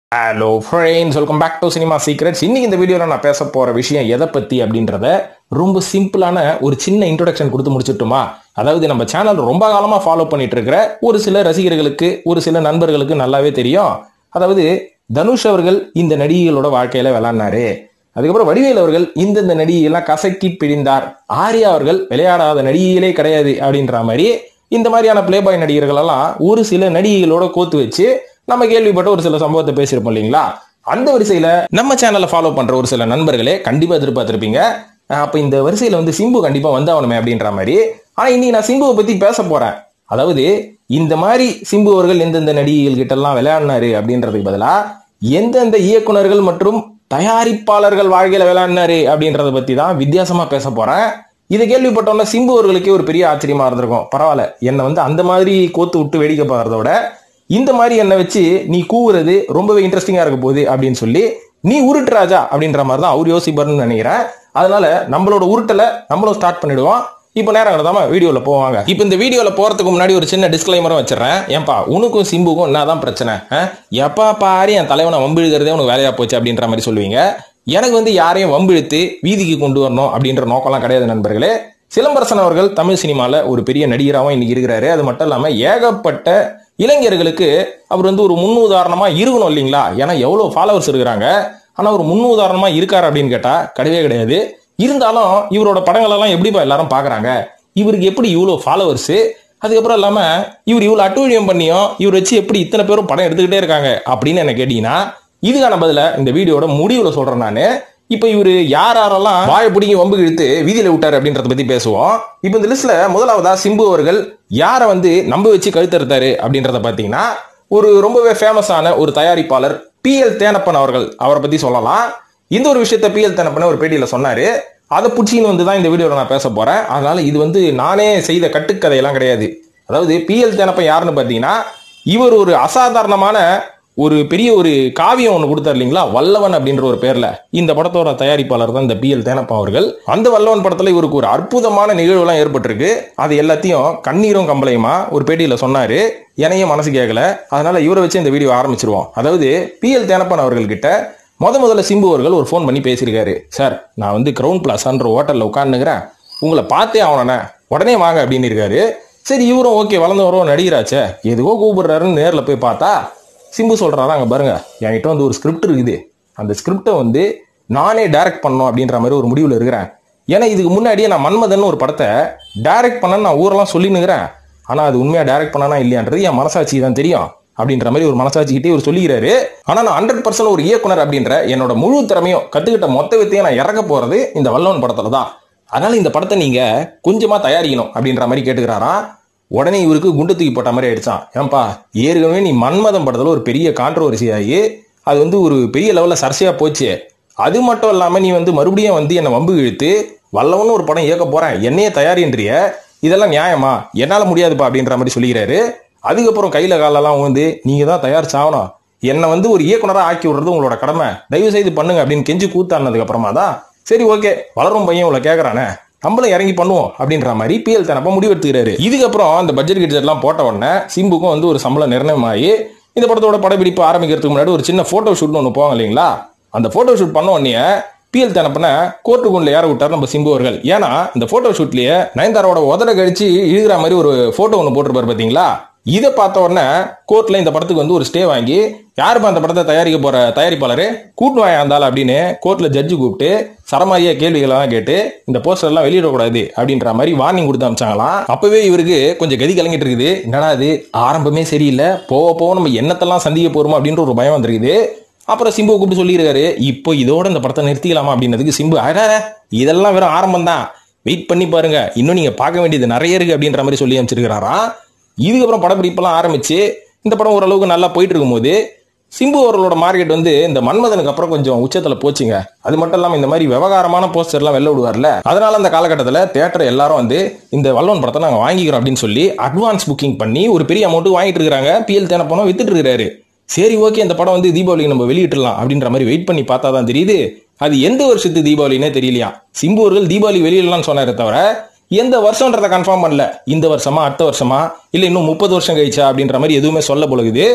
Hello friends welcome back to cinema secrets இன்னைக்கு இந்த வீடியோவில் நான் பேச போற விஷயம் எதை பத்தி அப்படின்றத ரொம்ப சிம்பிளான ஒரு சின்ன இன்ட்ரோடக்ஷன் கொடுத்து முடிச்சிட்டுமா அதாவது நம்ம சேனல் ரொம்ப காலமா ஃபாலோ பண்ணிட்டு இருக்கிற ஒரு சில ரசிகர்களுக்கு ஒரு சில நண்பர்களுக்கு நல்லாவே தெரியும் அதாவது தனுஷ் அவர்கள் இந்த நடிகைகளோட வாழ்க்கையில விளையாடினாரு அதுக்கப்புறம் வடிவேல் அவர்கள் இந்தந்த நடிகையெல்லாம் கசக்கி பிழிந்தார் ஆர்யா அவர்கள் விளையாடாத நடிகைகளே கிடையாது அப்படின்ற மாதிரி இந்த மாதிரியான பிளே பாய் நடிகர்கள் எல்லாம் ஒரு சில நடிகைகளோட கோத்து வச்சு நம்ம கேள்விப்பட்ட ஒரு சில சம்பவத்தை பேசியிருப்போம் இல்லைங்களா அந்த வரிசையில நம்ம சேனலை ஃபாலோ பண்ற ஒரு சில நண்பர்களே கண்டிப்பா எதிர்பார்த்திருப்பீங்க அஹ் அப்ப இந்த வரிசையில வந்து சிம்பு கண்டிப்பா வந்தாகணுமே அப்படின்ற மாதிரி ஆனா இன்னைக்கு நான் சிம்புவை பத்தி பேச போறேன் அதாவது இந்த மாதிரி சிம்பு அவர்கள் எந்தெந்த நடிகைகள் கிட்ட எல்லாம் விளையாடினாரு அப்படின்றதுக்கு பதிலா எந்தெந்த இயக்குனர்கள் மற்றும் தயாரிப்பாளர்கள் வாழ்க்கையில விளையாடினாரு அப்படின்றத பத்தி தான் வித்தியாசமா பேச போறேன் இதை கேள்விப்பட்டோன்னா சிம்பு அவர்களுக்கே ஒரு பெரிய ஆச்சரியமா இருந்திருக்கும் பரவாயில்ல என்னை வந்து அந்த மாதிரி கோத்து விட்டு வேடிக்கை பார்க்கறத விட இந்த மாதிரி என்னை வச்சு நீ கூவுறது ரொம்பவே இன்ட்ரெஸ்டிங்கா இருக்க போகுது அப்படின்னு சொல்லி நீ உருட்டு ராஜா அப்படின்ற மாதிரி தான் அவர் யோசிப்பாருன்னு நினைக்கிறேன் அதனால நம்மளோட உருட்டலை நம்மளும் ஸ்டார்ட் பண்ணிடுவோம் இப்போ நேரம் கடத்தாம வீடியோல போவாங்க இப்போ இந்த வீடியோல போறதுக்கு முன்னாடி ஒரு சின்ன டிஸ்க்ளைமரும் வச்சிடறேன் ஏன்பா உனக்கும் சிம்புக்கும் என்னதான் பிரச்சனை ஆ? எப்பா பாரு என் தலைவனை வம்பிழுக்கிறதே உனக்கு வேலையா போச்சு அப்படின்ற மாதிரி சொல்லுவீங்க எனக்கு வந்து யாரையும் வம்பிழுத்து வீதிக்கு கொண்டு வரணும் அப்படின்ற நோக்கம்லாம் கிடையாது நண்பர்களே சிலம்பரசன் அவர்கள் தமிழ் சினிமால ஒரு பெரிய நடிகராகவும் இன்னைக்கு இருக்கிறாரு அது மட்டும் இல்லாம ஏகப்பட்ட இளைஞர்களுக்கு அவர் வந்து ஒரு முன்னுதாரணமா இருக்கணும் இல்லைங்களா ஏன்னா எவ்வளவு ஃபாலோவர்ஸ் இருக்கிறாங்க ஆனா ஒரு முன்னுதாரணமா இருக்காரு அப்படின்னு கேட்டா கிடையவே கிடையாது இருந்தாலும் இவரோட படங்கள் எல்லாம் எப்படிப்பா எல்லாரும் பாக்குறாங்க இவருக்கு எப்படி இவ்வளவு ஃபாலோவர்ஸ் அதுக்கப்புறம் இல்லாம இவர் இவ்வளவு அட்டூழியம் பண்ணியும் இவர் வச்சு எப்படி இத்தனை பேரும் படம் எடுத்துக்கிட்டே இருக்காங்க அப்படின்னு என்ன கேட்டீங்கன்னா இதுக்கான பதில இந்த வீடியோட முடிவுல சொல்றேன் நானு இப்ப இவரு யார் யாரெல்லாம் வாயை பிடிங்கி வம்பு இழுத்து வீதியில விட்டாரு அப்படின்றத பத்தி பேசுவோம் இப்ப இந்த லிஸ்ட்ல முதலாவதா சிம்பு அவர்கள் யாரை வந்து நம்ப வச்சு கழுத்தறுத்தாரு அப்படின்றத பாத்தீங்கன்னா ஒரு ரொம்பவே ஃபேமஸான ஒரு தயாரிப்பாளர் பி எல் தேனப்பன் அவர்கள் அவரை பத்தி சொல்லலாம் இந்த ஒரு விஷயத்த பி எல் தேனப்பன் ஒரு பேட்டியில சொன்னாரு அதை புடிச்சின்னு வந்து தான் இந்த வீடியோவில் நான் பேச போறேன் அதனால இது வந்து நானே செய்த கட்டுக்கதையெல்லாம் கிடையாது அதாவது பி எல் தேனப்பன் யாருன்னு பார்த்தீங்கன்னா இவர் ஒரு அசாதாரணமான ஒரு பெரிய ஒரு காவியம் ஒன்று கொடுத்தார் இல்லைங்களா வல்லவன் அப்படின்ற ஒரு பேர்ல இந்த படத்தோட தயாரிப்பாளர் தான் இந்த பி எல் தேனப்பா அவர்கள் அந்த வல்லவன் படத்துல இவருக்கு ஒரு அற்புதமான நிகழ்வுலாம் ஏற்பட்டிருக்கு அது எல்லாத்தையும் கண்ணீரும் கம்பளையுமா ஒரு பேட்டியில சொன்னாரு என்னையும் மனசு கேட்கல அதனால இவரை வச்சு இந்த வீடியோ ஆரம்பிச்சிருவோம் அதாவது பி எல் தேனப்பன் அவர்கள்கிட்ட முத முதல்ல சிம்பு அவர்கள் ஒரு ஃபோன் பண்ணி பேசியிருக்காரு சார் நான் வந்து கிரவுண்ட் பிளாஸான்ற ஹோட்டலில் உட்காந்துக்கிறேன் உங்களை பார்த்தே ஆகணுண்ணே உடனே வாங்க அப்படின்னு இருக்காரு சரி இவரும் ஓகே வளர்ந்து வரோம் நடிகராச்சே எதுவோ கூப்பிடுறாருன்னு நேரில் போய் பார்த்தா சிம்பு சொல்றாரா அங்கே பாருங்க என்கிட்ட வந்து ஒரு ஸ்கிரிப்ட் இருக்குது அந்த ஸ்கிரிப்டை வந்து நானே டைரக்ட் பண்ணணும் அப்படின்ற மாதிரி ஒரு முடிவில் இருக்கிறேன் ஏன்னா இதுக்கு முன்னாடியே நான் மன்மதன் ஒரு படத்தை டைரக்ட் பண்ண நான் ஊரெல்லாம் சொல்லினுக்கிறேன் ஆனால் அது உண்மையாக டைரக்ட் பண்ணனா இல்லையான்றது என் மனசாட்சி தான் தெரியும் அப்படின்ற மாதிரி ஒரு மனசாட்சிக்கிட்டே இவர் சொல்லிக்கிறாரு ஆனால் நான் ஹண்ட்ரட் பர்சன்ட் ஒரு இயக்குனர் அப்படின்ற என்னோட முழு திறமையும் கற்றுக்கிட்ட மொத்த வித்தையும் நான் இறக்க போகிறது இந்த வல்லவன் படத்தில் தான் அதனால இந்த படத்தை நீங்க கொஞ்சமா தயாரிக்கணும் அப்படின்ற மாதிரி கேட்டுக்கிறாராம் உடனே இவருக்கு குண்டு தூக்கி போட்ட மாதிரி ஆயிடுச்சான் ஏன்பா ஏற்கனவே நீ மன்மதம் படத்துல ஒரு பெரிய கான்ட்ரவர்சி ஆகி அது வந்து ஒரு பெரிய லெவல்ல சர்ச்சையா போச்சு அது மட்டும் இல்லாம நீ வந்து மறுபடியும் வந்து என்னை வம்பு இழுத்து வல்லவன்னு ஒரு படம் இயக்க போறேன் என்னையே தயாரின்றிய இதெல்லாம் நியாயமா என்னால முடியாதுப்பா அப்படின்ற மாதிரி சொல்லிக்கிறாரு அதுக்கப்புறம் கையில காலெல்லாம் வந்து நீங்க தான் தயாரிச்சாகணும் என்னை வந்து ஒரு இயக்குனரா ஆக்கி விடுறது உங்களோட கடமை தயவு செய்து பண்ணுங்க அப்படின்னு கெஞ்சி கூத்தானதுக்கு அப்புறமா தான் சரி ஓகே வளரும் பையன் இவ்வளவு கேக்குறானே நம்மளும் இறங்கி பண்ணுவோம் அப்படின்ற மாதிரி பிஎல் தனப்ப முடிவெடுத்துக்கிறாரு இதுக்கப்புறம் அந்த பட்ஜெட் கிட்ஜெட் எல்லாம் போட்ட உடனே சிம்புக்கும் வந்து ஒரு சம்பளம் நிர்ணயமாகி இந்த படத்தோட படப்பிடிப்பு ஆரம்பிக்கிறதுக்கு முன்னாடி ஒரு சின்ன போட்டோ ஷூட்னு ஒன்று போவாங்க இல்லைங்களா அந்த போட்டோ ஷூட் பண்ண உடனே பிஎல் தனப்பன கோர்ட்டுக்குள்ள ஏற விட்டார் நம்ம சிம்பு அவர்கள் ஏன்னா இந்த போட்டோ ஷூட்லயே நயன்தாரோட உதட கழிச்சு இழுகிற மாதிரி ஒரு போட்டோ ஒன்று போட்டிருப்பாரு பாத்தீங்களா இதை பார்த்த உடனே கோர்ட்ல இந்த படத்துக்கு வந்து ஒரு ஸ்டே வாங்கி யாருப்பா அந்த படத்தை தயாரிக்க போற தயாரிப்பாளரு கூட்டு வாயா இருந்தாலும் அப்படின்னு கோர்ட்ல ஜட்ஜு கூப்பிட்டு சரமாரியா கேள்விகளெல்லாம் கேட்டு இந்த போஸ்டர் எல்லாம் வெளியிடக்கூடாது அப்படின்ற மாதிரி வார்னிங் கொடுத்து அமிச்சாங்களாம் அப்பவே இவருக்கு கொஞ்சம் கதி கலங்கிட்டு இருக்குது என்னடா இது ஆரம்பமே சரியில்லை போக போக நம்ம என்னத்தெல்லாம் சந்திக்க போறோமோ அப்படின்ற ஒரு பயம் வந்திருக்குது அப்புறம் சிம்புவை கூப்பிட்டு சொல்லியிருக்காரு இப்போ இதோட இந்த படத்தை நிறுத்திக்கலாமா அப்படின்னதுக்கு சிம்பு அட இதெல்லாம் வெறும் ஆரம்பம் தான் வெயிட் பண்ணி பாருங்க இன்னும் நீங்க பார்க்க வேண்டியது நிறைய இருக்கு அப்படின்ற மாதிரி சொல்லி அமைச்சிருக்கிறாராம் இதுக்கப்புறம் படப்பிடிப்பெல்லாம் ஆரம்பிச்சு இந்த படம் ஓரளவுக்கு நல்லா போயிட்டு இருக்கும்போது சிம்பு அவர்களோட மார்க்கெட் வந்து இந்த மன்மதனுக்கு அப்புறம் கொஞ்சம் உச்சத்துல போச்சுங்க அது மட்டும் இல்லாம இந்த மாதிரி விவகாரமான போஸ்டர்லாம் வெளில விடுவார்ல அதனால அந்த காலகட்டத்தில் தேட்டர் எல்லாரும் வந்து இந்த வல்லவன் படத்தை நாங்கள் வாங்கிக்கிறோம் அப்படின்னு சொல்லி அட்வான்ஸ் புக்கிங் பண்ணி ஒரு பெரிய அமௌண்ட் வாங்கிட்டு இருக்காங்க பிஎல் தேன பணம் வித்துட்டு இருக்காரு சரி ஓகே இந்த படம் வந்து தீபாவளிக்கு நம்ம வெளியிட்டுலாம் அப்படின்ற மாதிரி வெயிட் பண்ணி பார்த்தா தான் தெரியுது அது எந்த வருஷத்து தீபாவளினே தெரியலையா சிம்பு அவர்கள் தீபாவளி வெளியிடலாம்னு சொன்னாரே தவிர எந்த வருஷம்ன்றத கன்ஃபார்ம் பண்ணல இந்த வருஷமா அடுத்த வருஷமா இல்ல இன்னும் முப்பது வருஷம் கழிச்சா அப்படின்ற மாதிரி எதுவுமே சொல்ல பொழுது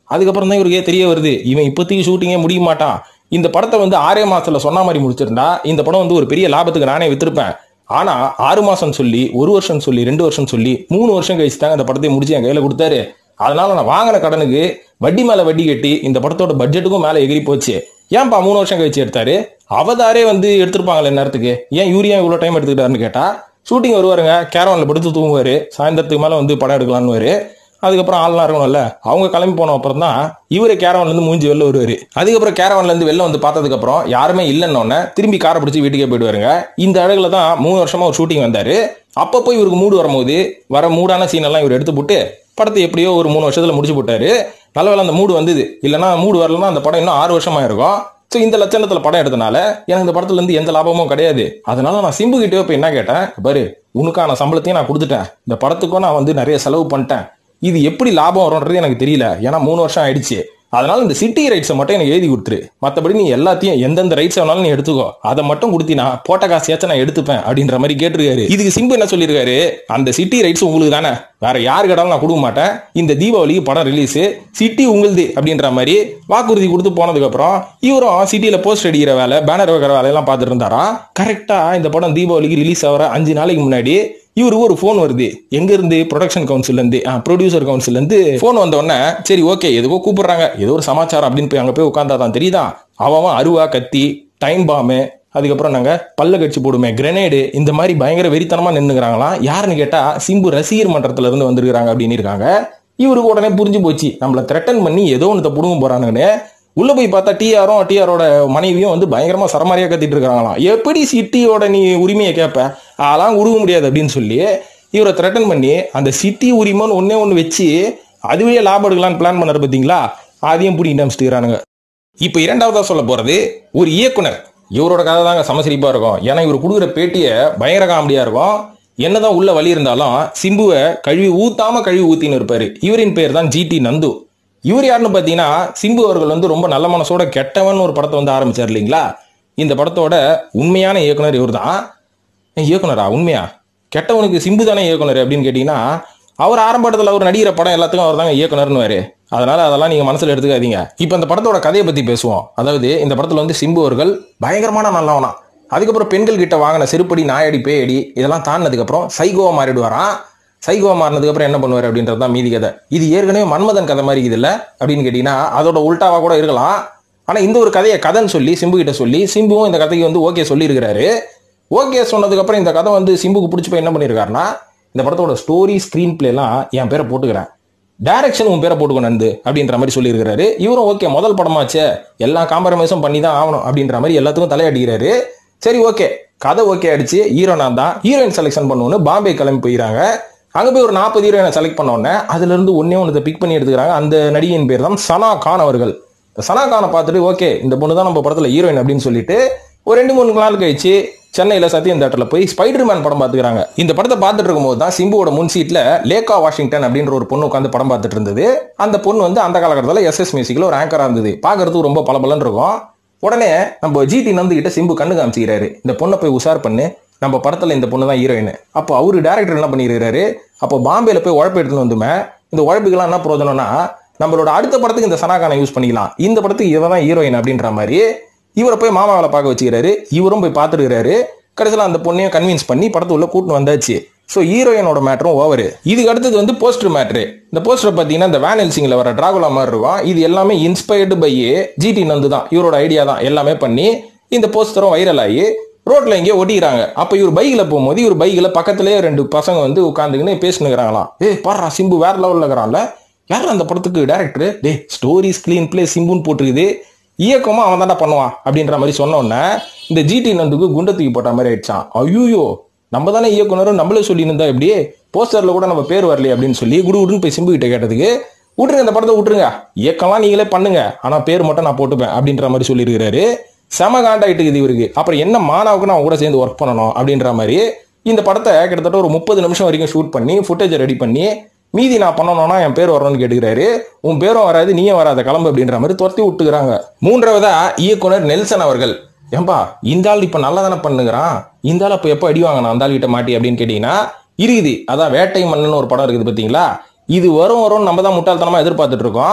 அதுக்கப்புறம் தான் இவருக்கே தெரிய வருது இவன் இப்போதைக்கு ஷூட்டிங்கே முடிய மாட்டான் இந்த படத்தை வந்து ஆறே மாசத்துல சொன்ன மாதிரி முடிச்சிருந்தா இந்த படம் வந்து ஒரு பெரிய லாபத்துக்கு நானே வித்திருப்பேன் ஆனா ஆறு மாசம் சொல்லி ஒரு வருஷம் சொல்லி ரெண்டு வருஷம் சொல்லி மூணு வருஷம் கழிச்சு தாங்க இந்த படத்தை முடிச்சு என் கையில கொடுத்தாரு அதனால நான் வாங்கின கடனுக்கு வட்டி மேல வட்டி கட்டி இந்த படத்தோட பட்ஜெட்டுக்கும் மேல எகிரி போச்சு ஏன்பா மூணு வருஷம் கழிச்சு எடுத்தாரு அவதாரே வந்து எடுத்திருப்பாங்களே நேரத்துக்கு ஏன் யூரியா இவ்வளவு டைம் எடுத்துக்கிட்டாருன்னு கேட்டா ஷூட்டிங் வருவாருங்க கேரவன்ல படுத்து தூங்குவாரு சாயந்தரத்துக்கு மேல வந்து படம் எடுக்கலான்னு அதுக்கப்புறம் ஆள்லாம் இருக்கணும்ல அவங்க கிளம்பி போன அப்புறம் தான் இவரு கேரவன்ல இருந்து மூஞ்சி வெளில வருவாரு அதுக்கப்புறம் கேரவன்ல இருந்து வெளில வந்து பார்த்ததுக்கு அப்புறம் யாருமே இல்லைன்னொன்னே திரும்பி காரை பிடிச்சி வீட்டுக்கே போயிடுவாருங்க இந்த அழகுல தான் மூணு வருஷமா ஒரு ஷூட்டிங் வந்தாரு அப்போ போய் இவருக்கு மூடு வரும்போது வர மூடான சீன் எல்லாம் இவர் எடுத்து போட்டு படத்தை எப்படியோ ஒரு மூணு வருஷத்துல முடிச்சு போட்டாரு நல்ல வேளை அந்த மூடு வந்தது இல்லைன்னா மூடு வரலன்னா அந்த படம் இன்னும் ஆறு வருஷமா இருக்கும் ஸோ இந்த லட்சணத்துல படம் எடுத்தனால எனக்கு இந்த படத்துல இருந்து எந்த லாபமும் கிடையாது அதனால நான் சிம்பு கிட்டே போய் என்ன கேட்டேன் பாரு உனக்கான சம்பளத்தையும் நான் கொடுத்துட்டேன் இந்த படத்துக்கும் நான் வந்து நிறைய செலவு பண்ணிட்டேன் இது எப்படி லாபம் வரும்ன்றது எனக்கு தெரியல ஏன்னா மூணு வருஷம் ஆயிடுச்சு அதனால இந்த சிட்டி ரைட்ஸை மட்டும் எனக்கு எழுதி கொடுத்துரு மற்றபடி நீ எல்லாத்தையும் எந்தெந்த ரைட்ஸ் வேணாலும் நீ எடுத்துக்கோ அதை மட்டும் கொடுத்தினா போட்ட காசையாச்சும் நான் எடுத்துப்பேன் அப்படின்ற மாதிரி கேட்டிருக்காரு இதுக்கு சிம்பு என்ன சொல்லியிருக்காரு அந்த சிட்டி ரைட்ஸ் உங்களுக்கு தானே வேற யாரு கேட்டாலும் நான் கொடுக்க மாட்டேன் இந்த தீபாவளிக்கு படம் ரிலீஸ் சிட்டி உங்களுது அப்படின்ற மாதிரி வாக்குறுதி கொடுத்து போனதுக்கு அப்புறம் இவரும் சிட்டியில போஸ்ட் அடிக்கிற வேலை பேனர் வைக்கிற வேலையெல்லாம் பார்த்துட்டு இருந்தாராம் கரெக்டா இந்த படம் தீபாவளிக்கு ரிலீஸ் ஆகிற அஞ்சு நாளைக்கு முன்னாடி இவருக்கு ஒரு ஃபோன் வருது எங்க இருந்து ப்ரொடக்ஷன் கவுன்சில் இருந்து ப்ரொடியூசர் கவுன்சில் இருந்து ஃபோன் வந்த உடனே சரி ஓகே எதுக்கோ கூப்பிடுறாங்க ஏதோ ஒரு சமாச்சாரம் அப்படின்னு போய் அங்க போய் உட்காந்தா தான் தெரியுதா அவன் அருவா கத்தி டைம் பாம்பு அதுக்கப்புறம் நாங்க பல்ல கட்சி போடுமே கிரனேடு இந்த மாதிரி பயங்கர வெறித்தனமா நின்னுக்கிறாங்களாம் யாருன்னு கேட்டா சிம்பு ரசிகர் மன்றத்துல இருந்து வந்திருக்காங்க அப்படின்னு இருக்காங்க இவருக்கு உடனே புரிஞ்சு போச்சு நம்மள த்ரெட்டன் பண்ணி ஏதோ ஒன்று புடுங்க போறானுங்கன்னு உள்ள போய் பார்த்தா டிஆரும் டிஆரோட மனைவியும் வந்து பயங்கரமா சரமாரியா கத்திட்டு இருக்காங்களாம் எப்படி சிட்டியோட நீ உரிமையை கேட்ப அதெல்லாம் உருவ முடியாது அப்படின்னு சொல்லி இவரை த்ரெட்டன் பண்ணி அந்த சிட்டி உரிமைன்னு ஒன்னே ஒன்று வச்சு அதுவே லாபம் எடுக்கலாம்னு பிளான் பண்ணாரு பார்த்தீங்களா அதையும் பிடிக்கிட்டு அமிச்சிட்டுறானுங்க இப்போ இரண்டாவதா சொல்ல போறது ஒரு இயக்குனர் இவரோட கதை தாங்க சமசிரிப்பா இருக்கும் ஏன்னா இவர் கொடுக்குற பேட்டியை பயங்கர காமெடியா இருக்கும் என்னதான் உள்ள வழி இருந்தாலும் சிம்புவை கழுவி ஊத்தாம கழுவி ஊத்தின்னு இருப்பாரு இவரின் பேர் தான் ஜிடி நந்து இவர் யாருன்னு பார்த்தீங்கன்னா சிம்பு அவர்கள் வந்து ரொம்ப நல்ல மனசோட கெட்டவன் ஒரு படத்தை வந்து ஆரம்பிச்சார் இல்லைங்களா இந்த படத்தோட உண்மையான இயக்குனர் இவர் தான் இயக்குனரா உண்மையா கெட்டவனுக்கு சிம்பு தானே இயக்குனர் அப்படின்னு கேட்டீங்கன்னா அவர் ஆரம்பத்தில் அவர் நடிகிற படம் எல்லாத்துக்கும் அவர் தாங்க இயக்குனர்னு அதனால அதெல்லாம் நீங்க மனசுல எடுத்துக்காதீங்க இப்போ இந்த படத்தோட கதையை பத்தி பேசுவோம் அதாவது இந்த படத்துல வந்து சிம்பு அவர்கள் பயங்கரமான நல்லவனா அதுக்கப்புறம் பெண்கள் கிட்ட வாங்கின செருப்படி நாயடி பேயடி இதெல்லாம் தாண்டினதுக்கு அப்புறம் சைகோவா மாறிடுவாராம் சைகோவா மாறினதுக்கு அப்புறம் என்ன பண்ணுவார் அப்படின்றது தான் மீதி கதை இது ஏற்கனவே மன்மதன் கதை மாதிரி இது இல்ல அப்படின்னு கேட்டீங்கன்னா அதோட உல்டாவா கூட இருக்கலாம் ஆனா இந்த ஒரு கதையை கதைன்னு சொல்லி சிம்பு கிட்ட சொல்லி சிம்புவும் இந்த கதைக்கு வந்து ஓகே சொல்லியிருக்கிறாரு ஓகே சொன்னதுக்கு அப்புறம் இந்த கதை வந்து சிம்புக்கு பிடிச்சி போய் என்ன பண்ணியிருக்காருன்னா இந்த படத்தோட ஸ்டோரி ஸ்கிரீன் பிளேலாம் என் பேரை போட்டுக்கிறேன் டைரக்ஷன் உன் பேரை போட்டுக்கோ நந்து அப்படின்ற மாதிரி சொல்லியிருக்கிறாரு இவரும் ஓகே முதல் படமாச்சே எல்லா காம்ப்ரமைஸும் பண்ணி தான் ஆகணும் அப்படின்ற மாதிரி எல்லாத்துக்கும் தலையாட்டிக்கிறாரு சரி ஓகே கதை ஓகே ஆயிடுச்சு ஹீரோ நான் தான் ஹீரோயின் செலெக்ஷன் பண்ணுவோன்னு பாம்பே கிளம்பி போயிறாங்க அங்க போய் ஒரு நாற்பது ஹீரோயினை செலக்ட் பண்ண உடனே அதுல இருந்து ஒன்னே ஒன்று பிக் பண்ணி எடுத்துக்கிறாங்க அந்த நடிகையின் பேர் தான் சனா கான் அவர்கள் இந்த சனா கானை பார்த்துட்டு ஓகே இந்த பொண்ணு தான் நம்ம படத்துல ஹீரோயின் அப்படின்னு சொல்லிட்டு ஒரு ரெண்டு மூணு நாள் கழிச்சு சென்னையில் சத்தியம் தேட்டரில் போய் ஸ்பைடர் மேன் படம் பார்த்துக்கிறாங்க இந்த படத்தை பார்த்துட்டு இருக்கும்போது தான் சிம்புவோட முன் சீட்டில் லேக்கா வாஷிங்டன் அப்படின்ற ஒரு பொண்ணு உட்காந்து படம் பார்த்துட்டு இருந்தது அந்த பொண்ணு வந்து அந்த காலகட்டத்தில் எஸ்எஸ் மியூசிக்கில் ஒரு ஆங்கராக இருந்தது பார்க்கறதுக்கு ரொம்ப பளபளன்னு இருக்கும் உடனே நம்ம ஜிடி நந்து கிட்ட சிம்பு கண்ணு காமிச்சிக்கிறாரு இந்த பொண்ணை போய் உஷார் பண்ணு நம்ம படத்துல இந்த பொண்ணு தான் ஹீரோயின் அப்போ அவரு டேரக்டர் என்ன பண்ணிருக்காரு அப்போ பாம்பேல போய் உழைப்பு எடுத்துன்னு வந்துமே இந்த உழைப்புக்கெல்லாம் என்ன பிரயோஜனம்னா நம்மளோட அடுத்த படத்துக்கு இந்த சனாகானை யூஸ் பண்ணிக்கலாம் இந்த படத்துக்கு இவ தான் ஹீரோயின் அப்படின்ற மாதிரி இவரை போய் மாமாவில் பார்க்க வச்சுக்கிறாரு இவரும் போய் பார்த்துருக்காரு கடைசியில் அந்த பொண்ணையும் கன்வின்ஸ் பண்ணி படத்து உள்ள கூட்டின்னு வந்தாச்சு ஸோ ஹீரோயினோட மேட்டரும் ஓவர் இதுக்கு அடுத்தது வந்து போஸ்டர் மேட்ரு இந்த போஸ்டர் பார்த்தீங்கன்னா இந்த வேன் ஹெல்சிங்கில் வர டிராகுலா மாதிரி இருக்கும் இது எல்லாமே இன்ஸ்பயர்டு பை ஜிடி நந்து தான் இவரோட ஐடியா தான் எல்லாமே பண்ணி இந்த போஸ்டரும் வைரல் ஆகி ரோட்ல எங்கேயோ ஒட்டிக்கிறாங்க அப்ப இவர் பைக்கில் போகும்போது இவர் பைக்கில் பக்கத்துலேயே ரெண்டு பசங்க வந்து உட்காந்துக்கின்னு பேசினுக்கிறாங்களாம் ஏய் பாடுறா சிம்பு வேற லெவலில் இருக்கிறான்ல யார் அந்த படத்துக்கு டேரக்டர் டே ஸ்டோரி ஸ்கிரீன் பிளே சிம்புன்னு போட்டிருக்குது இயக்கமா அவன் தான்டா பண்ணுவான் அப்படின்ற மாதிரி சொன்ன உடனே இந்த ஜிடி நந்துக்கு குண்டை தூக்கி போட்ட மாதிரி ஆயிடுச்சான் ஐயோ நம்ம தானே இயக்குனரும் நம்மளே சொல்லியிருந்தா எப்படி போஸ்டர்ல கூட நம்ம பேர் வரலையே அப்படின்னு சொல்லி குடு குடுன்னு போய் சிம்பு கிட்ட கேட்டதுக்கு விட்டுருங்க இந்த படத்தை விட்டுருங்க இயக்கம்லாம் நீங்களே பண்ணுங்க ஆனா பேர் மட்டும் நான் போட்டுப்பேன் அப்படின்ற மாதிரி சொல்லியிருக்கிறாரு செம காண்டாயிட்டுக்குது இவருக்கு அப்புறம் என்ன மானாவுக்கு நான் கூட சேர்ந்து ஒர்க் பண்ணணும் அப்படின்ற மாதிரி இந்த படத்தை கிட்டத்தட்ட ஒரு முப்பது நிமிஷம் வரைக்கும் ஷூட் பண்ணி ஃபுட்டேஜை ரெடி பண்ணி மீதி நான் பண்ணணும்னா என் பேர் வரணும்னு கேட்டுக்கிறாரு உன் பேரும் வராது நீயும் வராத கிளம்பு அப்படின்ற மாதிரி துரத்தி விட்டுக்கிறாங்க மூன்றாவதா இயக்குனர் நெல்சன் அவர்கள் ஏன்பா இந்த ஆள் இப்ப நல்லா தானே பண்ணுகிறான் இந்த ஆள் அப்ப எப்ப அடி வாங்கினா அந்த ஆள் கிட்ட மாட்டி அப்படின்னு கேட்டீங்கன்னா இருக்குது அதான் வேட்டை மன்னன் ஒரு படம் இருக்குது பாத்தீங்களா இது வரும் வரும் நம்ம தான் முட்டாள்தனமா எதிர்பார்த்துட்டு இருக்கோம்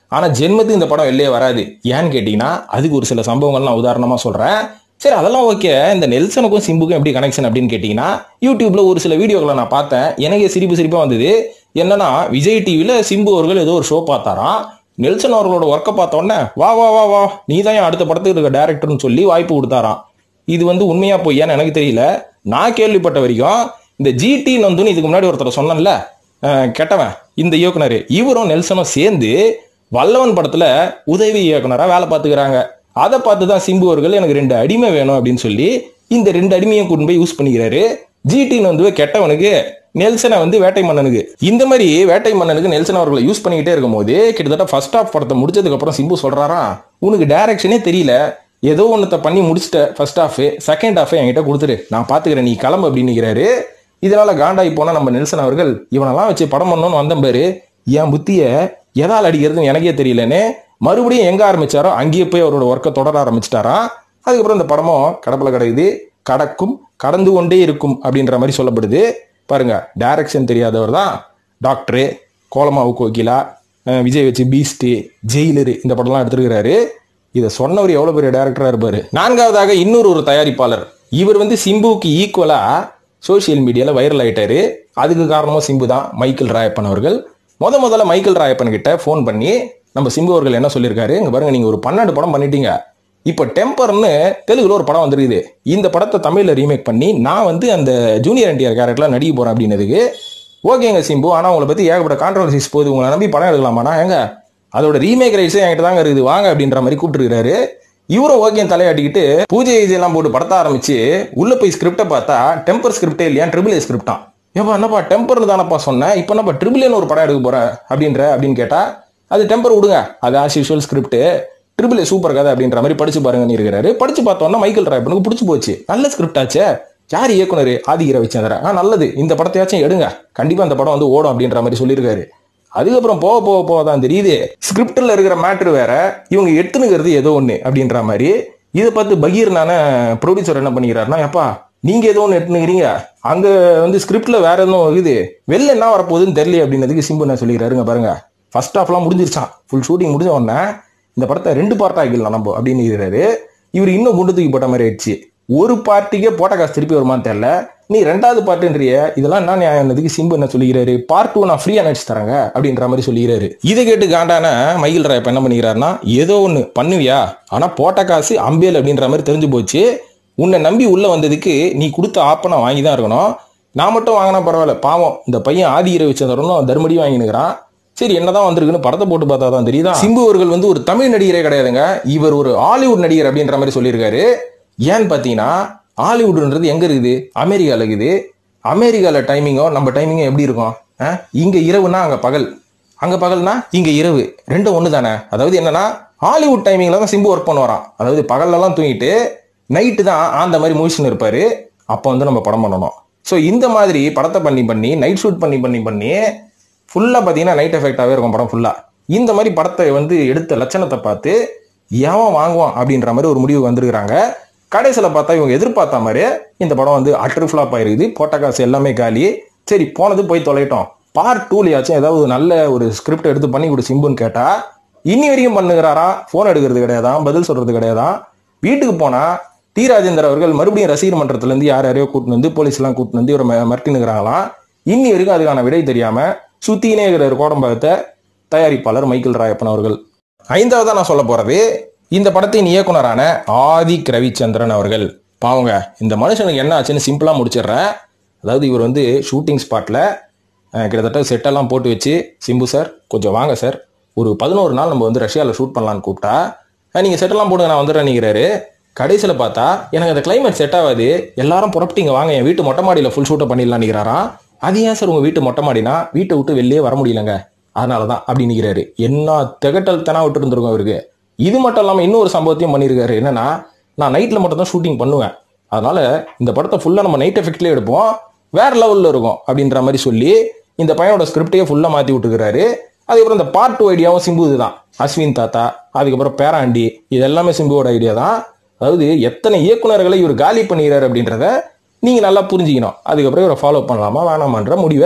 ஆனா ஜென்மத்துக்கு இந்த படம் வெளியே வராது ஏன்னு கேட்டீங்கன்னா அதுக்கு ஒரு சில சம்பவங்கள் நான் உதாரணமா சொல்றேன் சரி அதெல்லாம் ஓகே இந்த நெல்சனுக்கும் சிம்புக்கும் எப்படி கனெக்ஷன் அப்படின்னு கேட்டீங்கன்னா யூடியூப்ல ஒரு சில வீடியோக்களை நான் பார்த்தேன் எனக்கே சிரிப்பு சிரிப்பா வந்தது என்னன்னா விஜய் டிவில சிம்பு அவர்கள் ஏதோ ஒரு ஷோ பார்த்தாராம் நெல்சன் அவர்களோட ஒர்க்கை பார்த்த உடனே வா வா வா வா நீ தான் என் அடுத்த படத்துக்கு இருக்க டேரக்டர்னு சொல்லி வாய்ப்பு கொடுத்தாராம் இது வந்து உண்மையா பொய்யான்னு எனக்கு தெரியல நான் கேள்விப்பட்ட வரைக்கும் இந்த ஜிடி நந்துன்னு இதுக்கு முன்னாடி ஒருத்தர் சொன்னேன்ல அஹ், கெட்டவன் இந்த இயக்குனர் இவரும் நெல்சனும் சேர்ந்து வல்லவன் படத்துல உதவி இயக்குனரா வேலை பார்த்துக்கிறாங்க அதை பார்த்து தான் சிம்பு அவர்கள் எனக்கு ரெண்டு அடிமை வேணும் அப்படின்னு சொல்லி இந்த ரெண்டு அடிமையும் கொண்டு போய் யூஸ் பண்ணிக்கிறாரு ஜிடி நந்துவே கெட்டவனுக்கு நெல்சனை வந்து வேட்டை மன்னனுக்கு இந்த மாதிரி வேட்டை மன்னனுக்கு நெல்சன் அவர்களை யூஸ் பண்ணிக்கிட்டே இருக்கும்போது கிட்டத்தட்ட ஃபர்ஸ்ட் ஹாஃப் படத்தை முடிச்சதுக்கு அப்புறம் சிம்பு சொல்றாராம் உனக்கு டைரக்ஷனே தெரியல ஏதோ ஒன்றத்தை பண்ணி முடிச்சிட்ட ஃபர்ஸ்ட் ஹாஃப் செகண்ட் ஹாஃப் என்கிட்ட கொடுத்துரு நான் பாத்துக்கிறேன் நீ கிளம்பு அப்படின்னுக்கிறாரு இதனால காண்டாகி போனா நம்ம நெல்சன் அவர்கள் இவனெல்லாம் வச்சு படம் பண்ணணும்னு வந்தேன் பாரு என் புத்திய எதால் அடிக்கிறதுன்னு எனக்கே தெரியலன்னு மறுபடியும் எங்க ஆரம்பிச்சாரோ அங்கேயே போய் அவரோட ஒர்க்கை தொடர ஆரம்பிச்சிட்டாராம் அதுக்கப்புறம் இந்த படமும் கடப்புல கிடைக்குது கடக்கும் கடந்து கொண்டே இருக்கும் அப்படின்ற மாதிரி சொல்லப்படுது பாருங்க டைரக்ஷன் தெரியாதவர் தான் டாக்டரு கோலமாவு கோகிலா அஹ் விஜய் வச்சு பீஸ்ட் ஜெயிலரு இந்த படம்லாம் எடுத்திருக்கிறாரு இதை சொன்னவர் எவ்வளவு பெரிய டேரக்டரா இருப்பாரு நான்காவதாக இன்னொரு ஒரு தயாரிப்பாளர் இவர் வந்து சிம்புவுக்கு ஈக்குவலா சோஷியல் மீடியால வைரல் ஆயிட்டாரு அதுக்கு காரணமும் சிம்பு தான் மைக்கேல் ராயப்பன் அவர்கள் முத முதல்ல மைக்கேல் ராயப்பன் கிட்ட ஃபோன் பண்ணி நம்ம சிம்பு அவர்கள் என்ன சொல்லியிருக்காரு இங்க பாருங்க நீங்க ஒரு பன்னெண்டு படம் பண்ணிட்டீங்க இப்போ டெம்பர்னு தெலுங்குல ஒரு படம் வந்திருக்குது இந்த படத்தை தமிழ்ல ரீமேக் பண்ணி நான் வந்து அந்த ஜூனியர் என்டிஆர் கேரக்டர்ல நடிக்க போறேன் அப்படின்னதுக்கு ஓகேங்க சிம்பு ஆனா உங்களை பத்தி ஏகப்பட்ட கான்ட்ரவர்சிஸ் போகுது உங்களை நம்பி படம் எடுக்கலாமாண்ணா ஏங்க அதோட ரீமேக் ரைட்ஸே என்கிட்ட தாங்க இருக்குது வாங்க அப்படின்ற மாதிரி கூப்பிட்டுருக்காரு இவரும் ஓகே தலையாட்டிக்கிட்டு பூஜை எல்லாம் போட்டு படத்த ஆரம்பிச்சு உள்ள போய் ஸ்கிரிப்டை பார்த்தா டெம்பர் ஸ்கிரிப்டே இல்லையா ட்ரிபிள் ஏ ஸ்கிரிப்டான் ஏப்பா என்னப்பா டெம்பர்னு தானப்பா சொன்னேன் இப்போ என்னப்பா ட்ரிபிள் ஏன்னு ஒரு படம் எடுக்க போற அப்படின்ற அப்படின்னு கேட்டா அது டெம்பர் விடுங்க அது as usual script triple A super கதை அப்படின்ற மாதிரி படிச்சு பாருங்கன்னு இருக்கிறாரு படிச்சு பார்த்தோன்னா மைக்கேல் ராயப்பனுக்கு பிடிச்சி போச்சு நல்ல ஸ்கிரிப்ட் ஆச்சே யார் இயக்குனர் ஆதிகிர வச்சந்திரன் ஆ நல்லது இந்த படத்தையாச்சும் எடுங்க கண்டிப்பா இந்த படம் வந்து ஓடும் அப்படின்ற மாதிரி சொல்லியிருக்காரு அதுக்கப்புறம் போக போக போக தான் தெரியுது ஸ்கிரிப்டில் இருக்கிற மேட்ரு வேற இவங்க எடுத்துனுங்கிறது ஏதோ ஒன்று அப்படின்ற மாதிரி இதை பார்த்து பகீர்னான ப்ரொடியூசர் என்ன பண்ணிக்கிறாருன்னா எப்பா நீங்க ஏதோ ஒன்று எடுத்துனுக்கிறீங்க அங்க வந்து ஸ்கிரிப்ட்ல வேற எதுவும் இருக்குது வெளில என்ன வரப்போகுதுன்னு தெரியல அப்படின்னதுக்கு சிம்பு என்ன சொல்லிக்கிறாருங்க பாருங்க ஃபர்ஸ்ட் ஹாஃப்லாம் முடிஞ்சிருச்சான் ஃபுல் ஷூட்டிங் முடிஞ்ச உடனே இந்த படத்தை ரெண்டு பார்ட் ஆகிடலாம் நம்ம அப்படின்னு இருக்கிறாரு இவர் இன்னும் குண்டு தூக்கி போட்ட மாதிரி ஆயிடுச்சு ஒரு பார்ட்டிக்கே போட்ட காசு திருப்பி வருமான்னு தெரியல நீ ரெண்டாவது பார்ட்டுன்றிய இதெல்லாம் என்ன நியாயம்னதுக்கு சிம்பு என்ன சொல்லிக்கிறாரு பார்ட் டூ நான் ஃப்ரீயா நடிச்சு தரேங்க அப்படின்ற மாதிரி சொல்லிக்கிறாரு இதை கேட்டு காண்டான மயில் ராயப்ப என்ன பண்ணிக்கிறாருன்னா ஏதோ ஒன்று பண்ணுவியா ஆனா போட்ட காசு அம்பேல் அப்படின்ற மாதிரி தெரிஞ்சு போச்சு உன்னை நம்பி உள்ள வந்ததுக்கு நீ கொடுத்த ஆப்பை நான் வாங்கி தான் இருக்கணும் நான் மட்டும் வாங்கினா பரவாயில்ல பாவம் இந்த பையன் ஆதிகிர வச்சதரணும் தர்மடியும் வாங்கினுக்கிறான் சரி என்னதான் வந்திருக்குன்னு படத்தை போட்டு பார்த்தா தான் தெரியுதா சிம்பு அவர்கள் வந்து ஒரு தமிழ் நடிகரே கிடையாதுங்க இவர் ஒரு ஹாலிவுட் நடிகர் அப்படின்ற மாதிரி சொல்லியிருக்காரு ஏன்னு பார்த்தீங்கன்னா ஹாலிவுட்ன்றது எங்க இருக்குது அமெரிக்கால இருக்குது அமெரிக்கால டைமிங்கோ நம்ம டைமிங்கோ எப்படி இருக்கும் ஆ? இங்க இரவுனா அங்க பகல் அங்க பகல்னா இங்க இரவு ரெண்டும் ஒன்று தானே அதாவது என்னன்னா ஹாலிவுட் டைமிங்ல தான் சிம்பு ஒர்க் பண்ணுவாராம் அதாவது பகல்லலாம் தூங்கிட்டு நைட்டு தான் அந்த மாதிரி முழிச்சுன்னு இருப்பாரு அப்போ வந்து நம்ம படம் பண்ணணும் ஸோ இந்த மாதிரி படத்தை பண்ணி பண்ணி நைட் ஷூட் பண்ணி பண்ணி பண்ணி ஃபுல்லாக பார்த்தீங்கன்னா நைட் எஃபெக்டாகவே இருக்கும் படம் ஃபுல்லாக இந்த மாதிரி படத்தை வந்து எடுத்த லட்சணத்தை பார்த்து எவன் வாங்குவான் அப்படின்ற மாதிரி ஒரு முடிவு வந்திருக்கிறாங்க கடைசியில் பார்த்தா இவங்க எதிர்பார்த்த மாதிரி இந்த படம் வந்து அட்ரு ஃப்ளாப் ஆயிருக்குது போட்ட காசு எல்லாமே காலி சரி போனது போய் தொலைட்டோம் பார்ட் டூலையாச்சும் ஏதாவது நல்ல ஒரு ஸ்கிரிப்ட் எடுத்து பண்ணி கொடு சிம்புன்னு கேட்டா இன்னி வரைக்கும் பண்ணுகிறாராம் ஃபோன் எடுக்கிறது கிடையாதான் பதில் சொல்றது கிடையாதான் வீட்டுக்கு போனா டி ராஜேந்தர் அவர்கள் மறுபடியும் ரசிகர் மன்றத்துல இருந்து யார் யாரையோ கூட்டிட்டு வந்து போலீஸ் எல்லாம் கூட்டிட்டு வந்து இவரை ம- மிரட்டினுக்கிறாங்களாம் இன்னி வரைக்கும் அதுக்கான விடை தெரியாம சுத்தினே இருக்கிற கோடம்பாகத்தை தயாரிப்பாளர் மைக்கேல் ராயப்பன் அவர்கள் ஐந்தாவதா நான் சொல்ல போறது இந்த படத்தின் இயக்குனரான ஆதிக் ரவிச்சந்திரன் அவர்கள் பாவங்க இந்த மனுஷனுக்கு என்ன ஆச்சுன்னு சிம்பிளா முடிச்சிடுறேன் அதாவது இவர் வந்து ஷூட்டிங் ஸ்பாட்ல கிட்டத்தட்ட செட்டெல்லாம் போட்டு வச்சு சிம்பு சார் கொஞ்சம் வாங்க சார் ஒரு பதினோரு நாள் நம்ம வந்து ரஷ்யாவில் ஷூட் பண்ணலான்னு கூப்பிட்டா "அஹ், நீங்க செட்டெல்லாம் போடுங்க நான் வந்துடுறேன்னுங்கிறாரு கடைசியில் பார்த்தா எனக்கு அந்த கிளைமேட் செட் ஆகாது எல்லாரும் புறப்பட்டீங்க வாங்க என் வீட்டு மொட்டை மாடியில் ஃபுல் ஷூட்டை பண்ணிடலான்னுக்கிறாராம் அது ஏன் சார் உங்க வீட்டு மொட்டை மாடினா வீட்டை விட்டு வெளியே வர முடியலங்க அதனால தான் அப்படி நிற்கிறாரு என்ன திகட்டல் தனா விட்டு இருந்திருக்கும் அவருக்கு இது மட்டும் இல்லாமல் இன்னொரு சம்பவத்தையும் பண்ணியிருக்காரு என்னன்னா நான் நைட்டில் மட்டும் தான் ஷூட்டிங் பண்ணுவேன் அதனால இந்த படத்தை ஃபுல்லாக நம்ம நைட் எஃபெக்ட்லேயே எடுப்போம் வேற லெவலில் இருக்கும் அப்படின்ற மாதிரி சொல்லி இந்த பையனோட ஸ்கிரிப்டையே ஃபுல்லாக மாற்றி விட்டுருக்காரு அதுக்கப்புறம் இந்த பார்ட் டூ ஐடியாவும் சிம்பு தான் அஸ்வின் தாத்தா அதுக்கப்புறம் பேராண்டி இது எல்லாமே சிம்புவோட ஐடியா தான் அதாவது எத்தனை இயக்குனர்களை இவர் காலி பண்ணிக்கிறாரு அப்படின்றத நீங்கள் நல்லா புரிஞ்சுக்கணும் அதுக்கப்புறம் இவரை ஃபாலோ பண்ணலாமா வேணாமான்ற முடிவை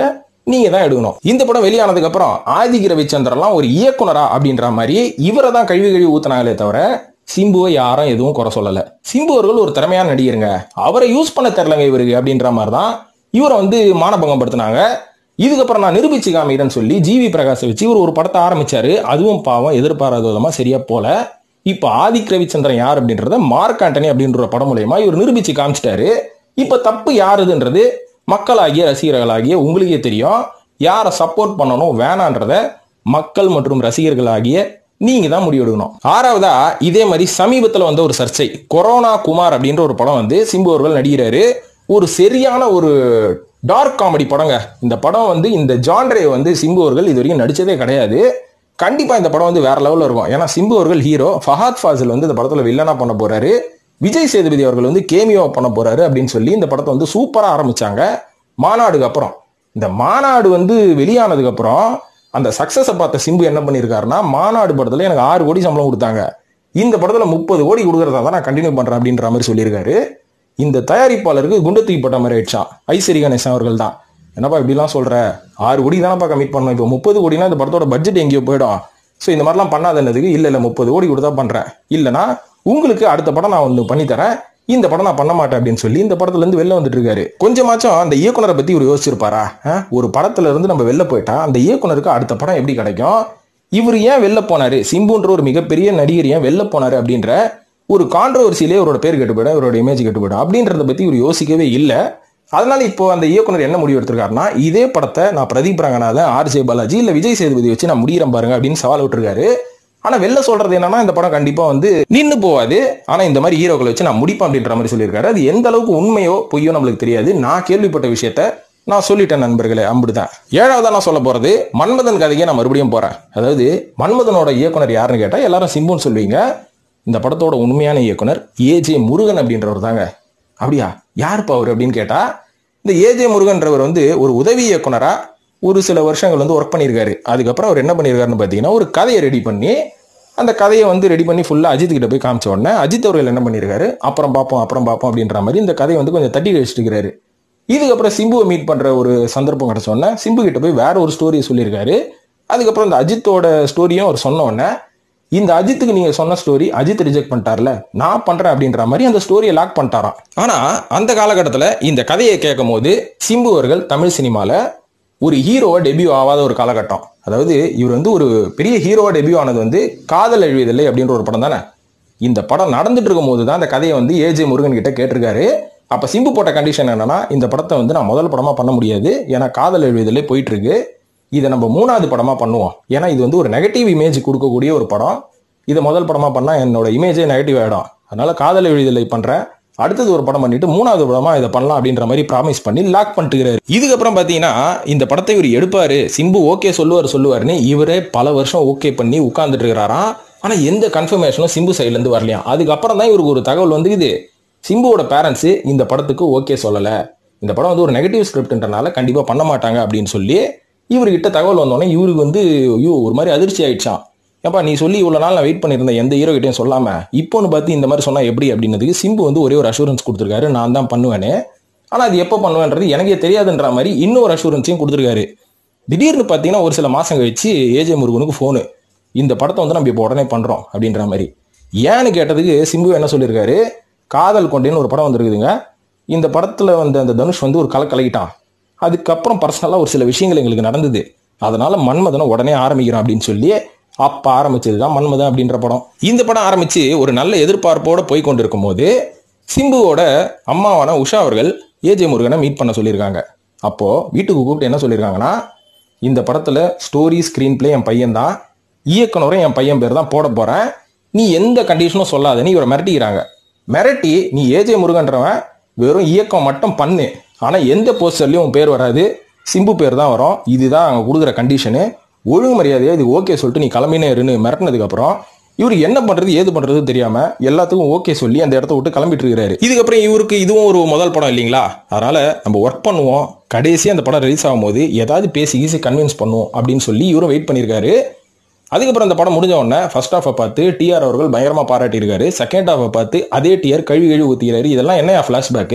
நீங்க தான் எடுக்கணும் இந்த படம் வெளியானதுக்கு அப்புறம் ஆதிக் ரவிச்சந்திரன்லாம் ஒரு இயக்குனரா அப்படின்ற மாதிரி இவரை தான் கழுவி கழுவி ஊத்துனாங்களே தவிர சிம்புவை யாரும் எதுவும் குறை சொல்லல சிம்பு அவர்கள் ஒரு திறமையான நடிகருங்க அவரை யூஸ் பண்ண தெரிலங்க இவருக்கு அப்படின்ற மாதிரி தான் இவரை வந்து மானபங்கம் படுத்தினாங்க இதுக்கப்புறம் நான் நிரூபிச்சு காமிக்கிறேன்னு சொல்லி ஜிவி பிரகாஷை வச்சு இவர் ஒரு படத்தை ஆரம்பிச்சாரு அதுவும் பாவம் எதிர்பாராத விதமா சரியா போல இப்ப ஆதிக் ரவிச்சந்திரன் யார் அப்படின்றத மார்க் ஆண்டனி அப்படின்ற ஒரு படம் மூலயமா இவர் நிரூபிச்சு காமிச்சிட்டாரு இப்ப தப்பு யாருதுன்றது மக்களாகிய ரசிகர்களாகிய உங்களுக்கே தெரியும் யாரை சப்போர்ட் பண்ணணும் வேணான்றத மக்கள் மற்றும் ரசிகர்களாகிய நீங்க தான் முடிவெடுக்கணும் ஆறாவதா இதே மாதிரி சமீபத்துல வந்த ஒரு சர்ச்சை கொரோனா குமார் அப்படின்ற ஒரு படம் வந்து சிம்பு அவர்கள் நடிகிறாரு ஒரு சரியான ஒரு டார்க் காமெடி படங்க இந்த படம் வந்து இந்த ஜான்ரே வந்து சிம்பு அவர்கள் இது வரைக்கும் நடிச்சதே கிடையாது கண்டிப்பா இந்த படம் வந்து வேற லெவல்ல இருக்கும் ஏன்னா சிம்பு அவர்கள் ஹீரோ ஃபஹாத் ஃபாசில் வந்து இந்த படத்துல வில்லனா பண்ண போறாரு விஜய் சேதுபதி அவர்கள் வந்து கேமியோ பண்ண போறாரு அப்படின்னு சொல்லி இந்த படத்தை வந்து சூப்பரா ஆரம்பிச்சாங்க மாநாடுக்கு அப்புறம் இந்த மாநாடு வந்து வெளியானதுக்கு அப்புறம் அந்த சக்சஸை பார்த்த சிம்பு என்ன பண்ணியிருக்காருன்னா மாநாடு படத்துல எனக்கு ஆறு கோடி சம்பளம் கொடுத்தாங்க இந்த படத்துல முப்பது கோடி கொடுக்கறதா தான் நான் கண்டினியூ பண்றேன் அப்படின்ற மாதிரி சொல்லியிருக்காரு இந்த தயாரிப்பாளருக்கு குண்டு தூக்கிப்பட்ட மாதிரி ஆயிடுச்சான் ஐஸ்வரி கணேசன் அவர்கள் தான் என்னப்பா இப்படிலாம் சொல்ற ஆறு கோடி தானப்பா கமிட் பண்ணணும் இப்போ முப்பது கோடினா இந்த படத்தோட பட்ஜெட் எங்கேயோ போயிடும் ஸோ இந்த மாதிரிலாம் பண்ணாதன்னதுக்கு இல்லை இல்லை முப்பது கோடி கொடுத்தா பண்றேன் இல்லைனா உங்களுக்கு அடுத்த படம் நான் ஒன்று பண்ணி தரேன் இந்த படம் நான் பண்ண மாட்டேன் அப்படின்னு சொல்லி இந்த படத்துல இருந்து வெளில வந்துட்டு இருக்காரு கொஞ்சமாச்சும் அந்த இயக்குனரை பத்தி ஒரு யோசிச்சிருப்பாரா ஆ? ஒரு படத்துல இருந்து நம்ம வெளில போயிட்டா அந்த இயக்குனருக்கு அடுத்த படம் எப்படி கிடைக்கும் இவர் ஏன் வெளில போனாரு சிம்புன்ற ஒரு மிகப்பெரிய நடிகர் ஏன் வெளில போனாரு அப்படின்ற ஒரு கான்ட்ரவர்சியிலே இவரோட பேர் கெட்டு போயிடும் இவரோட இமேஜ் கெட்டு போயிடும் அப்படின்றத பத்தி இவர் யோசிக்கவே இல்லை அதனால இப்போ அந்த இயக்குனர் என்ன முடிவு எடுத்திருக்காருன்னா இதே படத்தை நான் பிரதீப் ரங்கநாதன் ஆர் ஜே பாலாஜி இல்ல விஜய் சேதுபதி வச்சு நான் முடிகிறேன் பாருங்க அப்படின்னு சவால் விட்டுருக்காரு ஆனா வெளில சொல்றது என்னன்னா இந்த படம் கண்டிப்பா வந்து நின்னு போவாது ஆனா இந்த மாதிரி ஹீரோக்களை வச்சு நான் முடிப்பேன் அப்படின்ற மாதிரி சொல்லியிருக்காரு அது எந்த அளவுக்கு உண்மையோ பொய்யோ நம்மளுக்கு தெரியாது நான் கேள்விப்பட்ட விஷயத்த நான் சொல்லிட்டேன் நண்பர்களே அம்பிடுதான் ஏழாவதா நான் சொல்ல போறது மன்மதன் கதைக்கு நான் மறுபடியும் போறேன் அதாவது மன்மதனோட இயக்குனர் யாருன்னு கேட்டா எல்லாரும் சிம்புன்னு சொல்லுவீங்க இந்த படத்தோட உண்மையான இயக்குனர் ஏஜே முருகன் அப்படின்றவர் தாங்க அப்படியா யாருப்பா அவர் அப்படின்னு கேட்டா இந்த ஏஜே முருகன்றவர் வந்து ஒரு உதவி இயக்குனரா ஒரு சில வருஷங்கள் வந்து ஒர்க் பண்ணியிருக்காரு அதுக்கப்புறம் அவர் என்ன பண்ணியிருக்காருன்னு பார்த்தீங்கன்னா ஒரு கதையை ரெடி பண்ணி அந்த கதையை வந்து ரெடி பண்ணி ஃபுல்லாக அஜித் கிட்ட போய் காமிச்ச உடனே அஜித் அவர்கள் என்ன பண்ணியிருக்காரு அப்புறம் பார்ப்போம் அப்புறம் பார்ப்போம் அப்படின்ற மாதிரி இந்த கதையை வந்து கொஞ்சம் தட்டி கழிச்சிட்டு இருக்கிறாரு இதுக்கப்புறம் சிம்புவை மீட் பண்ற ஒரு சந்தர்ப்பம் கிடைச்ச உடனே சிம்பு கிட்ட போய் வேற ஒரு ஸ்டோரியை சொல்லியிருக்காரு அதுக்கப்புறம் இந்த அஜித்தோட ஸ்டோரியும் அவர் சொன்ன உடனே இந்த அஜித்துக்கு நீங்க சொன்ன ஸ்டோரி அஜித் ரிஜெக்ட் பண்ணிட்டார்ல நான் பண்றேன் அப்படின்ற மாதிரி அந்த ஸ்டோரியை லாக் பண்ணிட்டாராம் ஆனா அந்த காலகட்டத்துல இந்த கதையை கேட்கும் போது சிம்பு அவர்கள் தமிழ் சினிமால ஒரு ஹீரோவா டெபியூ ஆகாத ஒரு காலகட்டம் அதாவது இவர் வந்து ஒரு பெரிய ஹீரோவா டெபியூ ஆனது வந்து காதல் எழுவியதில்லை அப்படின்ற ஒரு படம் தானே இந்த படம் நடந்துட்டு இருக்கும் போது தான் அந்த கதையை வந்து ஏஜே முருகன் கிட்ட கேட்டிருக்காரு அப்ப சிம்பு போட்ட கண்டிஷன் என்னன்னா இந்த படத்தை வந்து நான் முதல் படமா பண்ண முடியாது ஏன்னா காதல் எழுவியதிலே போயிட்டு இருக்கு இதை நம்ம மூணாவது படமா பண்ணுவோம் ஏன்னா இது வந்து ஒரு நெகட்டிவ் இமேஜ் கொடுக்கக்கூடிய ஒரு படம் இதை முதல் படமா பண்ணா என்னோட இமேஜே நெகட்டிவ் ஆயிடும் அதனால காதல் எழுதியதில்லை பண்றேன் அடுத்தது ஒரு படம் பண்ணிட்டு மூணாவது படமா இதை பண்ணலாம் அப்படின்ற மாதிரி ப்ராமிஸ் பண்ணி லாக் பண்ணிட்டுக்கிறாரு இதுக்கப்புறம் பாத்தீங்கன்னா இந்த படத்தை இவர் எடுப்பாரு சிம்பு ஓகே சொல்லுவார் சொல்லுவாருன்னு இவரே பல வருஷம் ஓகே பண்ணி உட்கார்ந்துட்டு இருக்கிறாராம் ஆனா எந்த கன்ஃபர்மேஷனும் சிம்பு சைட்ல இருந்து வரலையா அதுக்கப்புறம் தான் இவருக்கு ஒரு தகவல் வந்துக்குது சிம்புவோட பேரண்ட்ஸ் இந்த படத்துக்கு ஓகே சொல்லல இந்த படம் வந்து ஒரு நெகட்டிவ் ஸ்கிரிப்ட்ன்றனால கண்டிப்பா பண்ண மாட்டாங்க அப்படின்னு சொல்லி இவர்கிட்ட தகவல் வந்தோடனே இவருக்கு வந்து ஐயோ ஒரு மாதிரி அதிர்ச்சி ஆயிடுச்சான் ஏப்பா நீ சொல்லி இவ்வளோ நாள் நான் வெயிட் பண்ணியிருந்தேன் எந்த ஹீரோ கிட்டையும் சொல்லாம இப்போன்னு பார்த்து இந்த மாதிரி சொன்னா எப்படி அப்படின்னதுக்கு சிம்பு வந்து ஒரே ஒரு அஷூரன்ஸ் கொடுத்துருக்காரு நான் தான் பண்ணுவேனே ஆனா அது எப்போ பண்ணுவேன்றது எனக்கே தெரியாதுன்ற மாதிரி இன்னொரு அஷூரன்ஸையும் கொடுத்துருக்காரு திடீர்னு பார்த்தீங்கன்னா ஒரு சில மாசம் கழிச்சு ஏஜே முருகனுக்கு ஃபோனு இந்த படத்தை வந்து நம்ம இப்போ உடனே பண்றோம் அப்படின்ற மாதிரி ஏன்னு கேட்டதுக்கு சிம்பு என்ன சொல்லியிருக்காரு காதல் கொண்டேன்னு ஒரு படம் வந்திருக்குதுங்க இந்த படத்துல வந்து அந்த தனுஷ் வந்து ஒரு கலை கலக்கிட்டான் அதுக்கப்புறம் பர்சனலா ஒரு சில விஷயங்கள் எங்களுக்கு நடந்தது அதனால மன்மதனை உடனே ஆரம்பிக்கிறோம் அப்படின்னு சொல்லி அப்ப ஆரம்பிச்சது தான் மன்மதன் அப்படின்ற படம் இந்த படம் ஆரம்பிச்சு ஒரு நல்ல எதிர்பார்ப்போட போய் கொண்டிருக்கும் போது சிம்புவோட அம்மாவான உஷா அவர்கள் ஏஜே முருகனை மீட் பண்ண சொல்லியிருக்காங்க அப்போ வீட்டுக்கு கூப்பிட்டு என்ன சொல்லியிருக்காங்கன்னா இந்த படத்துல ஸ்டோரி ஸ்கிரீன் பிளே என் பையன் தான் இயக்குனரும் என் பையன் பேர் தான் போட போறேன் நீ எந்த கண்டிஷனும் சொல்லாதன்னு இவரை மிரட்டிக்கிறாங்க மிரட்டி நீ ஏஜே முருகன்றவன் வெறும் இயக்கம் மட்டும் பண்ணு ஆனா எந்த போஸ்டர்லயும் உன் பேர் வராது சிம்பு பேர் தான் வரும் இதுதான் அவங்க கொடுக்குற கண்டிஷனு ஒழுங்கு மரியாதையா இது ஓகே சொல்லிட்டு நீ கிளம்பினே இருன்னு மிரட்டினதுக்கு அப்புறம் இவர் என்ன பண்றது ஏது பண்றது தெரியாம எல்லாத்துக்கும் ஓகே சொல்லி அந்த இடத்த விட்டு கிளம்பிட்டு இருக்காரு இதுக்கப்புறம் இவருக்கு இதுவும் ஒரு முதல் படம் இல்லைங்களா அதனால நம்ம ஒர்க் பண்ணுவோம் கடைசி அந்த படம் ரிலீஸ் ஆகும்போது ஏதாவது பேசி ஈஸி கன்வின்ஸ் பண்ணுவோம் அப்படின்னு சொல்லி இவரும் வெயிட் பண்ணியிருக்காரு அதுக்கப்புறம் அந்த படம் முடிஞ்ச உடனே ஃபர்ஸ்ட் ஹாஃபை பார்த்து டிஆர் அவர்கள் பயங்கரமா பாராட்டியிருக்காரு செகண்ட் ஹாஃபை பார்த்து அதே டிஆர் கழுவி கழுவி ஊத்திக்கிறாரு இதெல்லாம் என்ன ஃபிளாஷ்பேக்கு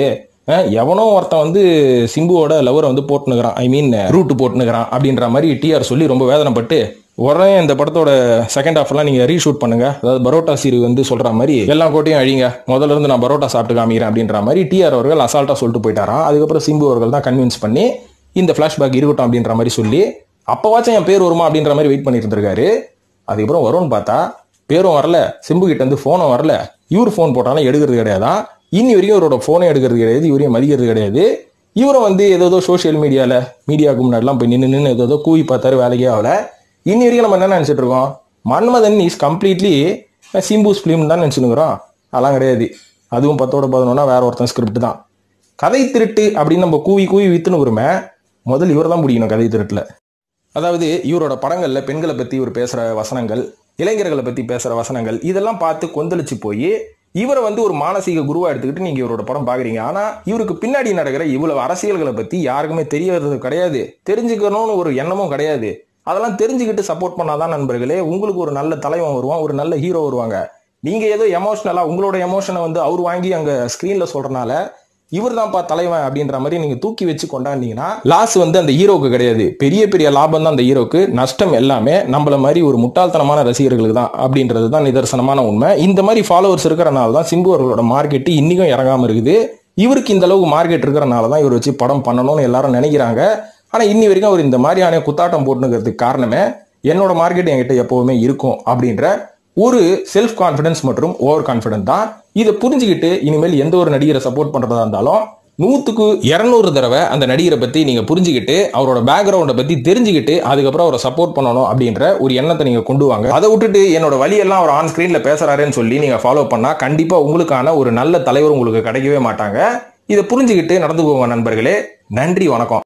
அஹ், எவனோ ஒருத்தன் வந்து சிம்புவோட லவரை வந்து போட்டுனுக்கிறான் ஐ மீன் ரூட் போட்டுனுக்கிறான் அப்படின்ற மாதிரி டிஆர் சொல்லி ரொம்ப வேதனைப்பட்டு உடனே இந்த படத்தோட செகண்ட் ஹாஃப்லாம் நீங்க ரீஷூட் பண்ணுங்க அதாவது பரோட்டா சீரி வந்து சொல்ற மாதிரி எல்லா கோட்டையும் அழிங்க முதல்ல இருந்து நான் பரோட்டா சாப்பிட்டு காமிக்கிறேன் அப்படின்ற மாதிரி டிஆர் அவர்கள் அசால்ட்டா சொல்லிட்டு போயிட்டாராம் அதுக்கப்புறம் சிம்பு அவர்கள் தான் கன்வின்ஸ் பண்ணி இந்த ஃபிளாஷ்பேக் இருக்கட்டும் அப்படின்ற மாதிரி சொல்லி அப்பவாச்சும் என் பேர் வருமா அப்படின்ற மாதிரி வெயிட் பண்ணிட்டு இருந்திருக்காரு அதுக்கப்புறம் வரும்னு பார்த்தா பேரும் வரல சிம்பு கிட்ட இருந்து ஃபோனும் வரல இவர் ஃபோன் போட்டாலும் எடுக்கிறது கிடையாதான் இன்னி வரைக்கும் இவரோட ஃபோனே எடுக்கிறது கிடையாது இவரையும் மதிக்கிறது கிடையாது இவரும் வந்து ஏதோ சோஷியல் மீடியால மீடியாவுக்கு முன்னாடிலாம் போய் நின்று நின்று ஏதோ கூவி பார்த்தாரு வேலைக்கே ஆகல இன்னி வரைக்கும் நம்ம என்ன நினைச்சிட்டு இருக்கோம் Manmadhan is completely Simbu's film தான் நினைச்சுனுக்குறோம் அதெல்லாம் கிடையாது அதுவும் பத்தோட பதினொன்னா வேற ஒருத்தன் ஸ்கிரிப்ட் தான் கதை திருட்டு அப்படின்னு நம்ம கூவி கூவி வித்துனுக்குறோமே முதல் இவர் தான் பிடிக்கணும் கதை திருட்டுல அதாவது இவரோட படங்கள்ல பெண்களை பத்தி இவர் பேசுற வசனங்கள் இளைஞர்களை பத்தி பேசுற வசனங்கள் இதெல்லாம் பார்த்து கொந்தளிச்சு போய் இவரை வந்து ஒரு மானசீக குருவா எடுத்துக்கிட்டு நீங்க இவரோட படம் பாக்குறீங்க ஆனா இவருக்கு பின்னாடி நடக்கிற இவ்வளவு அரசியல்களை பத்தி யாருக்குமே தெரியறது கிடையாது தெரிஞ்சுக்கணும்னு ஒரு எண்ணமும் கிடையாது அதெல்லாம் தெரிஞ்சுக்கிட்டு சப்போர்ட் பண்ணாதான் நண்பர்களே உங்களுக்கு ஒரு நல்ல தலைவன் வருவான் ஒரு நல்ல ஹீரோ வருவாங்க நீங்க ஏதோ எமோஷனலா உங்களோட எமோஷனை வந்து அவர் வாங்கி அங்க ஸ்கிரீன்ல சொல்றனால இவர் தான்ப்பா தலைவன் அப்படின்ற மாதிரி நீங்க தூக்கி வச்சு கொண்டாந்தீங்கன்னா லாஸ் வந்து அந்த ஹீரோக்கு கிடையாது பெரிய பெரிய லாபம் தான் அந்த ஹீரோக்கு நஷ்டம் எல்லாமே நம்மள மாதிரி ஒரு முட்டாள்தனமான ரசிகர்களுக்கு தான் அப்படின்றது தான் நிதர்சனமான உண்மை இந்த மாதிரி ஃபாலோவர்ஸ் இருக்கிறனால தான் சிம்பு அவர்களோட மார்க்கெட் இன்னிக்கும் இறங்காம இருக்குது இவருக்கு இந்த அளவுக்கு மார்க்கெட் இருக்கிறனால தான் இவர் வச்சு படம் பண்ணணும்னு எல்லாரும் நினைக்கிறாங்க ஆனா இன்னி வரைக்கும் அவர் இந்த மாதிரியான குத்தாட்டம் போட்டுனுக்கிறதுக்கு காரணமே என்னோட மார்க்கெட் என்கிட்ட எப்பவுமே இருக்கும் அப்படின்ற ஒரு செல்ஃப் கான்ஃபிடன்ஸ் மற்றும் ஓவர் கான்ஃபிடன்ஸ் தான் இதை புரிஞ்சுக்கிட்டு இனிமேல் எந்த ஒரு நடிகரை சப்போர்ட் பண்றதா இருந்தாலும் நூத்துக்கு இருநூறு தடவை அந்த நடிகரை பத்தி நீங்க புரிஞ்சுக்கிட்டு அவரோட பேக்ரவுண்டை பத்தி தெரிஞ்சுக்கிட்டு அதுக்கப்புறம் அவரை சப்போர்ட் பண்ணணும் அப்படின்ற ஒரு எண்ணத்தை நீங்க கொண்டு வாங்க அதை விட்டுட்டு என்னோட வழியெல்லாம் அவர் ஆன் ஸ்கிரீன்ல பேசுறாருன்னு சொல்லி நீங்க ஃபாலோ பண்ணா கண்டிப்பா உங்களுக்கான ஒரு நல்ல தலைவர் உங்களுக்கு கிடைக்கவே மாட்டாங்க இதை புரிஞ்சுக்கிட்டு நடந்துக்கோங்க நண்பர்களே நன்றி வணக்கம்